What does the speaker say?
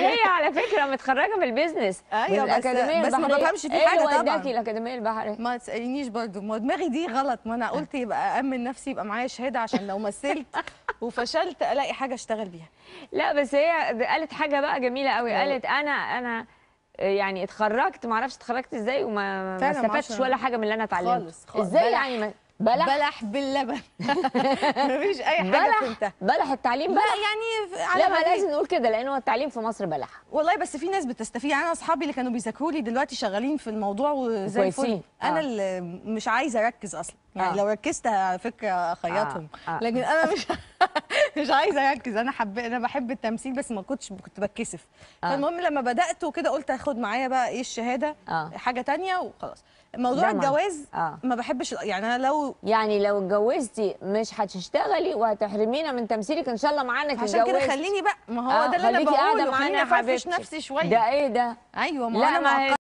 هي على فكره متخرجه من البيزنس أيوة، من بس- الأكاديمية بس ما البحرية. بفهمش فيه إيه حاجة اللي طبعاً. وداكي الاكاديميه البحريه ما تسالنيش برضو ما دماغي دي غلط ما انا قلت يبقى امن نفسي يبقى معايا شهاده عشان لو مثلت وفشلت الاقي حاجه اشتغل بيها لا بس هي قالت حاجه بقى جميله قوي أيوة. قالت انا انا يعني اتخرجت ما اعرفش اتخرجت ازاي وما ما فعلا ما استفدتش أعرفش. ولا حاجه من اللي انا اتعلمته خالص، خالص. ازاي بلح. يعني ما- بلح بلح باللبن مفيش اي حاجه بلح فهمتها بلح التعليم لا بلح يعني على لا ما ما لازم نقول كده لان هو التعليم في مصر بلح والله بس في ناس بتستفيد يعني انا اصحابي اللي كانوا بيذاكروا لي دلوقتي شغالين في الموضوع وزي الفل كويسين. انا آه. اللي مش عايزه اركز اصلا يعني آه. لو ركزت على فكره اخيطهم آه. آه. لكن انا مش مش عايزه اركز انا حب انا بحب التمثيل بس ما كنتش كنت بتكسف آه. فالمهم لما بدات وكده قلت اخد معايا بقى ايه الشهاده آه. حاجه تانية وخلاص موضوع ده ما- الجواز آه. ما بحبش يعني انا لو يعني لو اتجوزتي مش هتشتغلي وهتحرمينا من تمثيلك ان شاء الله معانا عشان كده خليني بقى ما هو آه، ده اللي انا خليكي قاعدة بقوله معانا خليني يا افرفش حبيبتي. نفسي شويه ده ايه ده ايوه ما لا انا ما هي معقده